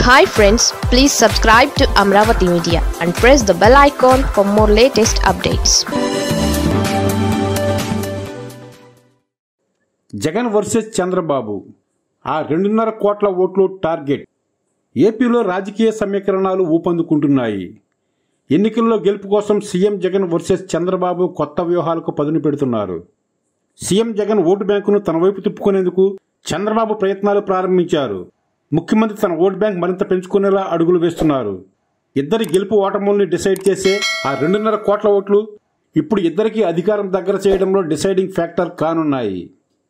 hi friends please subscribe to Amaravati media and press the bell icon for more latest updates Jagan versus Chandrababu ఆ రెండున్నర కోట్ల ఓట్లు target ఏపీలో రాజకీయ సమీకరణాలు ఊపందుకుంటున్నాయి ఎన్నికల్లో గెలుపు కోసం సీఎం జగన్ వర్సెస్ చంద్రబాబు కొత్త వ్యూహాలకు పదును పెడుతున్నారు సీఎం జగన్ ఓటు బ్యాంకును తన వైపు తిప్పుకునేందుకు చంద్రబాబు ప్రయత్నాలు ప్రారంభించారు ముఖ్యమంత్రి తన ఓటు బ్యాంక్ మరింత పెంచుకునేలా అడుగులు వేస్తున్నారు ఇద్దరి గెలుపు ఓటముల్ని డిసైడ్ చేసే ఆ రెండున్నర కోట్ల ఓట్లు ఇప్పుడు ఇద్దరికి అధికారం దగ్గర చేయడంలో డిసైడింగ్ ఫ్యాక్టర్ కానున్నాయి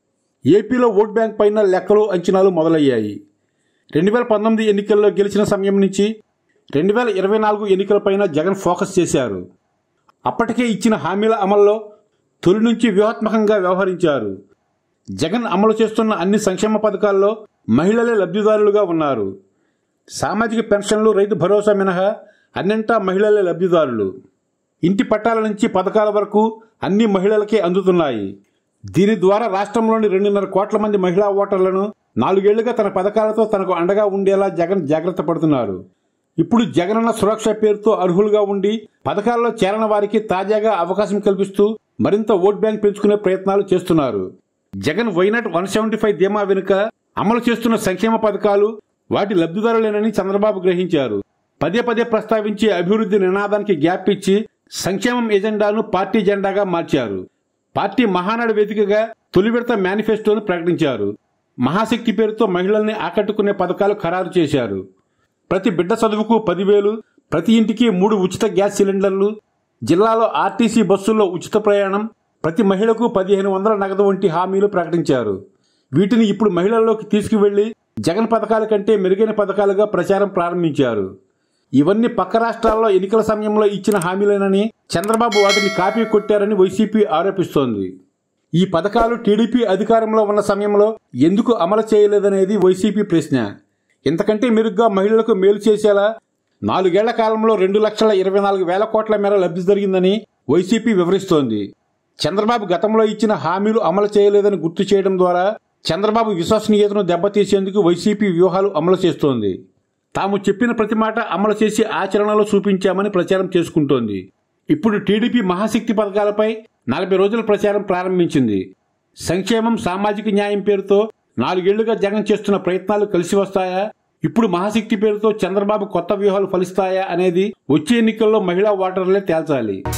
ఏపీలో ఓట్ బ్యాంక్ పైన లెక్కలు అంచనాలు మొదలయ్యాయి రెండు వేల పంతొమ్మిది ఎన్నికల్లో గెలిచిన సమయం నుంచి రెండు వేల ఇరవై నాలుగు ఎన్నికలపైన జగన్ ఫోకస్ చేశారు అప్పటికే ఇచ్చిన హామీల అమల్లో తొలి నుంచి వ్యూహాత్మకంగా వ్యవహరించారు జగన్ అమలు చేస్తున్న అన్ని సంక్షేమ పథకాల్లో మహిళలే లబ్ధిదారులుగా ఉన్నారు సామాజిక పెన్షన్లు రైతు భరోసా మినహా అన్నింటా మహిళలే లబ్ధిదారులు ఇంటి పట్టాల నుంచి పథకాల వరకు అన్ని మహిళలకే అందుతున్నాయి దీని ద్వారా రాష్ట్రంలోని రెండున్నర కోట్ల మంది మహిళా ఓటర్లను నాలుగేళ్లుగా తన పథకాలతో తనకు అండగా ఉండేలా జగన్ జాగ్రత్త పడుతున్నారు ఇప్పుడు జగనన్న సురక్ష పేరుతో అర్హులుగా ఉండి పథకాల్లో చేరన వారికి తాజాగా అవకాశం కల్పిస్తూ మరింత ఓట్ బ్యాంక్ పెంచుకునే ప్రయత్నాలు చేస్తున్నారు Jagan why not one seventy five ధీమా వెనుక అమలు చేస్తున్న సంక్షేమ పథకాలు వాటి లబ్ధిదారులేనని చంద్రబాబు గ్రహించారు పదే పదే ప్రస్తావించే అభివృద్ధి నినాదానికి గ్యాప్ ఇచ్చి సంక్షేమం ఎజెండాను పార్టీ జెండాగా మార్చారు పార్టీ మహానాడు వేదికగా తొలి విడత మేనిఫెస్టోను ప్రకటించారు మహాశక్తి పేరుతో మహిళల్ని ఆకట్టుకునే పథకాలు ఖరారు చేశారు ప్రతి బిడ్డ చదువుకు పదివేలు ప్రతి ఇంటికి మూడు ఉచిత గ్యాస్ సిలిండర్లు జిల్లాలో ఆర్టీసీ బస్సుల్లో ఉచిత ప్రయాణం ప్రతి మహిళకు పదిహేను వందల నగదు వంటి హామీలు ప్రకటించారు వీటిని ఇప్పుడు మహిళల్లోకి తీసుకువెళ్లి జగన్ పథకాల కంటే మెరుగైన పథకాలుగా ప్రచారం ప్రారంభించారు ఇవన్నీ పక్క రాష్ట్రాల్లో ఎన్నికల సమయంలో ఇచ్చిన హామీలేనని చంద్రబాబు వాటిని కాపీ కొట్టారని వైసీపీ ఆరోపిస్తోంది ఈ పథకాలు టీడీపీ అధికారంలో ఉన్న సమయంలో ఎందుకు అమలు చేయలేదనేది వైసీపీ ప్రశ్న ఇంతకంటే మెరుగ్గా మహిళలకు మేలు చేసేలా నాలుగేళ్ల కాలంలో రెండు లక్షల ఇరవై నాలుగు వేల కోట్ల మేర లబ్ధి జరిగిందని వైసీపీ వివరిస్తోంది చంద్రబాబు గతంలో ఇచ్చిన హామీలు అమలు చేయలేదని గుర్తు చేయడం ద్వారా చంద్రబాబు విశ్వసనీయతను దెబ్బతీసేందుకు వైసీపీ వ్యూహాలు అమలు చేస్తోంది తాము చెప్పిన ప్రతి మాట అమలు చేసి ఆచరణలో చూపించామని ప్రచారం చేసుకుంటోంది ఇప్పుడు టీడీపీ మహాశక్తి పథకాలపై నలభై రోజుల ప్రచారం ప్రారంభించింది సంక్షేమం సామాజిక న్యాయం పేరుతో నాలుగేళ్లుగా జగన్ చేస్తున్న ప్రయత్నాలు కలిసి వస్తాయా ఇప్పుడు మహాశక్తి పేరుతో చంద్రబాబు కొత్త వ్యూహాలు ఫలిస్తాయా అనేది వచ్చే ఎన్నికల్లో మహిళా ఓటర్లే తేల్చాలి